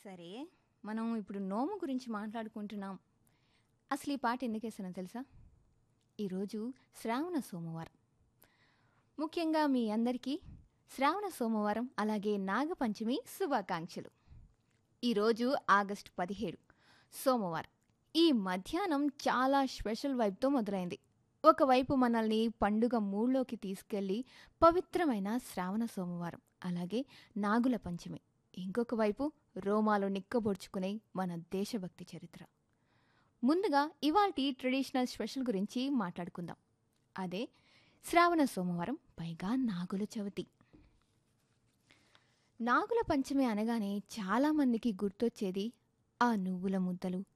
సరే మనం ఇప్పుడు నోము గురించి మాట్లాడుకుంటున్నాం అసలు ఈ పాట ఎందుకు వేసానో తెలుసా ఈరోజు శ్రావణ సోమవారం ముఖ్యంగా మీ అందరికీ శ్రావణ సోమవారం అలాగే నాగపంచమి శుభాకాంక్షలు ఈరోజు ఆగస్టు పదిహేడు సోమవారం ఈ మధ్యాహ్నం చాలా స్పెషల్ వైబ్తో మొదలైంది ఒకవైపు మనల్ని పండుగ మూడ్లోకి తీసుకెళ్ళి పవిత్రమైన శ్రావణ సోమవారం అలాగే నాగుల పంచమి ఇంకొక వైపు రోమాలు నిక్కబొడుచుకునే మన దేశభక్తి చరిత్ర ముందుగా ఇవాల్టి ట్రెడిషనల్ స్పెషల్ గురించి మాట్లాడుకుందాం అదే శ్రావణ సోమవారం పైగా నాగుల చవితి నాగుల పంచమి అనగానే చాలామందికి గుర్తొచ్చేది ఆ నువ్వుల ముద్దలు